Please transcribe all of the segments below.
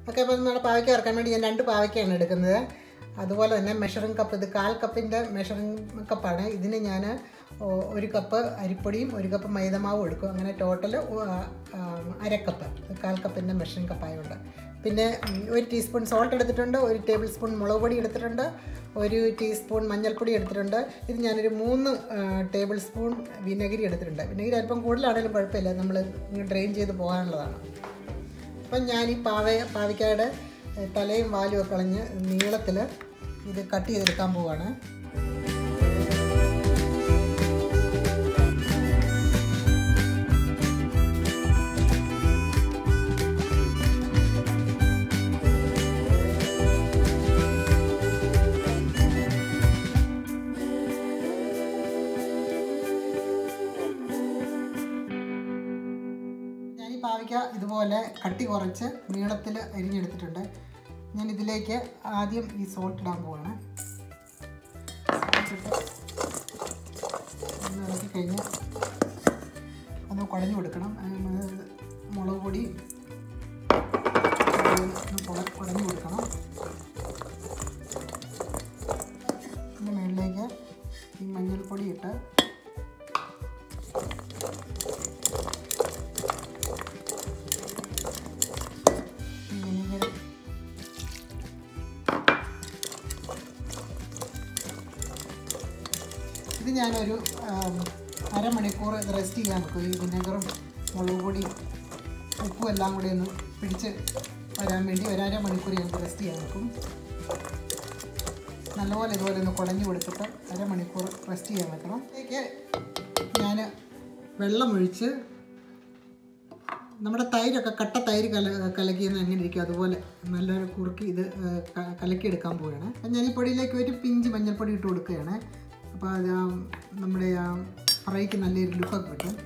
okay അപ്പോൾ നമ്മുടെ പാവയ്ക്ക ഇറക്കാൻ വേണ്ടി ഞാൻ രണ്ട് പാവയ്ക്കാണ് എടുക്കുന്നത് അതുപോലെ തന്നെ മെഷറിംഗ് കപ്പ് ഇത് കാൽ കപ്പിൻ്റെ മെഷറിംഗ് കപ്പാണ് ഇതിന് ഞാൻ ഒരു കപ്പ് അരിപ്പൊടിയും ഒരു കപ്പ് മൈദമാവും എടുക്കും അങ്ങനെ ടോട്ടൽ അരക്കപ്പ് കാൽ കപ്പിൻ്റെ മെഷറിംഗ് കപ്പായതുകൊണ്ട് പിന്നെ ഉം, ഒരു ടീസ്പൂൺ സോൾട്ട് എടുത്തിട്ടുണ്ട് ഒരു ടേബിൾ സ്പൂൺ മുളക് പൊടി എടുത്തിട്ടുണ്ട് ഒരു ടീസ്പൂൺ മഞ്ഞൾപ്പൊടി എടുത്തിട്ടുണ്ട് ഇത് ഞാനൊരു മൂന്ന് ടേബിൾ സ്പൂൺ വിനെഗരി എടുത്തിട്ടുണ്ട് വിനെഗരി അല്പം കൂടുതലാണെങ്കിലും കുഴപ്പമില്ല നമ്മൾ ഡ്രെയിൻ ചെയ്ത് പോകാനുള്ളതാണ് അപ്പം ഞാൻ ഈ പാവ പാവയ്ക്കായുടെ ഏഹ്, തലയും വാലും ഒക്കെ കളഞ്ഞ് നീളത്തിൽ ഇത് കട്ട് ചെയ്തെടുക്കാൻ പോവാണ് ഞാൻ ഈ പാവയ്ക്ക ഇതുപോലെ കട്ടി കുറച്ച് നീളത്തിൽ അരിഞ്ഞെടുത്തിട്ടുണ്ട് ഞാൻ ഇതിലേക്ക് ആദ്യം ഈ സോൾട്ട് ഇടാൻ പോവാണ് Salt ഇട്ട് ഒന്ന് ഇളക്കി കഴിഞ്ഞ് ഒന്ന് കുഴഞ്ഞു കൊടുക്കണം അത് മുളക് പൊടി ഒന്ന് കുട- കുടഞ്ഞു കൊടുക്കണം അതിൻ്റെ മുകളിലേക്ക് ഈ മഞ്ഞൾപ്പൊടി ഇട്ട് വിനെഗർ ഇത് ഞാനൊരു ആം, അരമണിക്കൂർ ഇത് റെസ്റ്റ് ചെയ്യാൻ വെക്കും ഈ വിനെഗറും മുളക് പൊടിയും ഉപ്പും എല്ലാം കൂടി ഒന്ന് പിടിച്ച് വരാൻ വേണ്ടി ഒരു അരമണിക്കൂർ ഞാൻ റെസ്റ്റ് ചെയ്യാൻ വെക്കും നല്ലപോലെ ഇതുപോലെ ഒന്ന് കുടഞ്ഞു കൊടുത്തിട്ട് അരമണിക്കൂർ റെസ്റ്റ് ചെയ്യാൻ വെക്കണം ഇതിലേക്ക് ഞാൻ വെള്ളമൊഴിച്ച് നമ്മുടെ തൈരൊക്കെ കട്ട തൈര് കല കലക്കിയെന്ന് എങ്ങനെ ഇരിക്കും അതുപോലെ നല്ലൊരു കുറുക്കി ഇത് ഏഹ്, ക- കലക്കിയെടുക്കാൻ പോവുകയാണ് അപ്പം ഞാൻ ഈ പൊടിയിലേക്ക് ഒരു പിഞ്ച് മഞ്ഞൾപ്പൊടി ഇട്ട് കൊടുക്കുകയാണ് അപ്പോൾ അത് ആ നമ്മുടെ ആ ഫ്രൈക്ക് നല്ലൊരു ലുക്കൊക്കെ കിട്ടും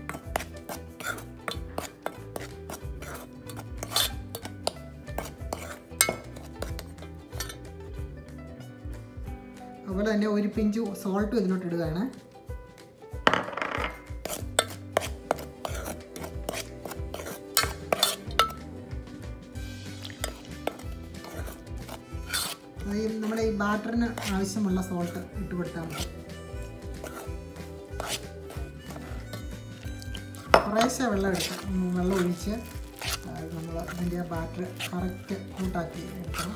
അതുപോലെ തന്നെ ഒരു പിഞ്ച് സോൾട്ടും ഇതിലോട്ട് ഇടുകയാണ് അത് ഈ നമ്മുടെ ഈ ബാറ്ററിന് ആവശ്യമുള്ള സോൾട്ട് ഇട്ട് കൊടുത്താൽ മതി കുറേശ്ശെ വെള്ളം എടുക്കാം ഉം, വെള്ളം ഒഴിച്ച് നമ്മൾ അതിൻ്റെ ആ ബാറ്റർ കറക്റ്റ് കൂട്ടാക്കി എടുക്കണം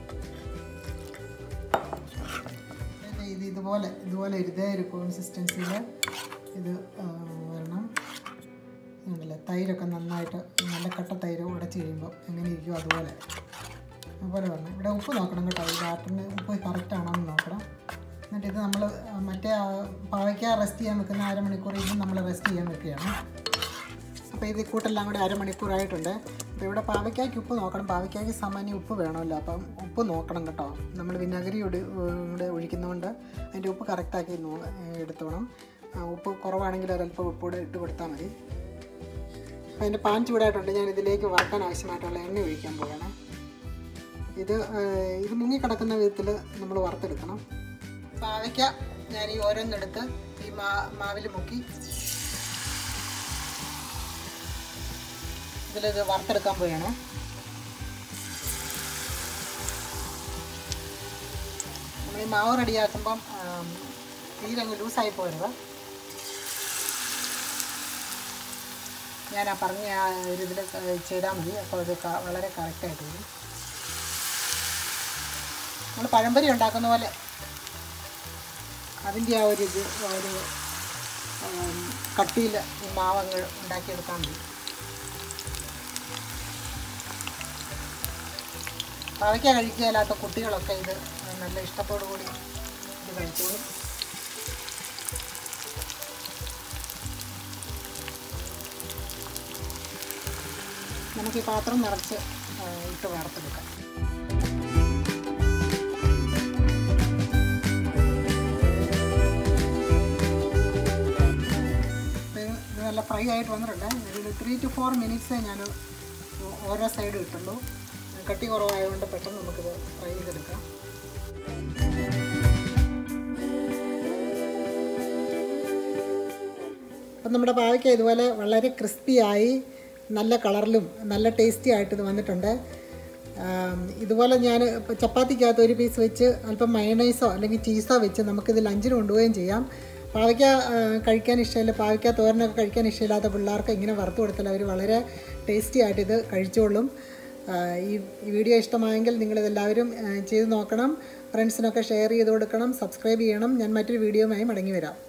പിന്നെ ഇത് ഇതുപോലെ ഇതുപോലെ ഇതേ ഒരു കോൺസിസ്റ്റൻസിയിൽ ഇത് ആ, വരണം ഉണ്ടല്ലേ തൈരൊക്കെ നന്നായിട്ട് നല്ല കട്ട തൈര് ഉടച്ച് കഴിയുമ്പോൾ എങ്ങനെ ഇരിക്കും അതുപോലെ അതുപോലെ വരണം ഇവിടെ ഉപ്പ് നോക്കണം കേട്ടോ ഈ ബാറ്ററിന് ഉപ്പ് കറക്റ്റ് ആണോ എന്ന് നോക്കണം എന്നിട്ട് ഇത് നമ്മൾ മറ്റേ ആ പാവയ്ക്ക റെസ്റ്റ് ചെയ്യാൻ വെക്കുന്ന അരമണിക്കൂർ ഇത് നമ്മൾ റെസ്റ്റ് ചെയ്യാൻ വെക്കുകയാണ് അപ്പോൾ ഇത് ഈ കൂട്ടെല്ലാം കൂടി അരമണിക്കൂറായിട്ടുണ്ട് അപ്പോൾ ഇവിടെ പാവയ്ക്കായ്ക്ക് ഉപ്പ് നോക്കണം പാവയ്ക്കായ്ക്ക് സാമാന്യം ഉപ്പ് വേണമല്ലോ അപ്പം ഉപ്പ് നോക്കണം കേട്ടോ നമ്മൾ വിനാഗിരി കൂടി കൂടെ ഒഴിക്കുന്നതുകൊണ്ട് അതിൻ്റെ ഉപ്പ് കറക്റ്റാക്കി നോ എടുത്തോണം ആ, ഉപ്പ് കുറവാണെങ്കിൽ ഒരല്പം ഉപ്പ് കൂടെ ഇട്ട് കൊടുത്താൽ മതി അപ്പോൾ അതിൻ്റെ പാൻ ചൂടായിട്ടുണ്ട് ഞാൻ ഇതിലേക്ക് വറക്കാൻ ആവശ്യമായിട്ടുള്ള എണ്ണ ഒഴിക്കാൻ പോവുകയാണ് ഇത് ആ, ഇത് മുങ്ങിക്കിടക്കുന്ന വിധത്തിൽ നമ്മൾ വറുത്തെടുക്കണം പാവയ്ക്ക ഞാൻ ഈ ഓരോന്നെടുത്ത് ഈ മാ മാവിൽ മുക്കി ഇതിലിത് വറുത്തെടുക്കാൻ പോവുകയാണ് നമ്മൾ ഈ മാവ് റെഡിയാക്കുമ്പം ആം, തീരെ അങ്ങ് ലൂസായി പോരുത് ഞാൻ ആ പറഞ്ഞ ആ ഒരു ഇതിൽ ചെയ്താൽ മതി അപ്പോൾ അത് ക- വളരെ കറക്റ്റായിട്ട് വരും നമ്മൾ പഴംപൊരി ഉണ്ടാക്കുന്ന പോലെ അതിൻ്റെ ആ ഒരു ഇത് ഒരു കട്ടിയിൽ ഈ മാവങ്ങ് ഉണ്ടാക്കിയെടുക്കാൻ മതി പാവയ്ക്ക കഴിക്കാത്ത കുട്ടികളൊക്കെ ഇത് നല്ല ഇഷ്ടത്തോടു കൂടി ഇത് കഴിച്ചോളും നമുക്ക് ഈ പാത്രം നിറച്ച് ആ, ഇട്ട് വറുത്തെടുക്കാം ഇത് ഇത് നല്ല ഫ്രൈ ആയിട്ട് വന്നിട്ടുണ്ട് ഒരു ത്രീ ടു ഫോർ മിനിറ്റ്സേ ഞാൻ ഓരോ സൈഡും ഇട്ടുള്ളൂ കട്ടി കുറവായതുകൊണ്ട് പെട്ടെന്ന് നമുക്കിത് ഫ്രൈ ചെയ്തെടുക്കാം അപ്പം നമ്മുടെ പാവയ്ക്ക ഇതുപോലെ വളരെ ക്രിസ്പിയായി നല്ല കളറിലും നല്ല ടേസ്റ്റി ആയിട്ട് ഇത് വന്നിട്ടുണ്ട് ആം, ഇതുപോലെ ഞാൻ ഇപ്പോൾ ചപ്പാത്തിക്കകത്ത് ഒരു പീസ് വെച്ച് അല്പം മയണൈസോ അല്ലെങ്കിൽ ചീസോ വെച്ച് നമുക്കിത് ലഞ്ചിന് കൊണ്ടുപോവുകയും ചെയ്യാം പാവയ്ക്ക ആ, കഴിക്കാൻ ഇഷ്ടമില്ല പാവയ്ക്ക തോരനൊക്കെ കഴിക്കാൻ ഇഷ്ടമില്ലാത്ത പിള്ളേർക്ക് ഇങ്ങനെ വറുത്ത് കൊടുത്താൽ അവർ വളരെ ടേസ്റ്റി ആയിട്ട് ഇത് കഴിച്ചോളും ആ, ഈ ഈ വീഡിയോ ഇഷ്ടമായെങ്കിൽ നിങ്ങളിതെല്ലാവരും ആ, ചെയ്ത് നോക്കണം ഫ്രണ്ട്സിനൊക്കെ ഷെയർ ചെയ്ത് കൊടുക്കണം സബ്സ്ക്രൈബ് ചെയ്യണം ഞാൻ മറ്റൊരു വീഡിയോയുമായി മടങ്ങി വരാം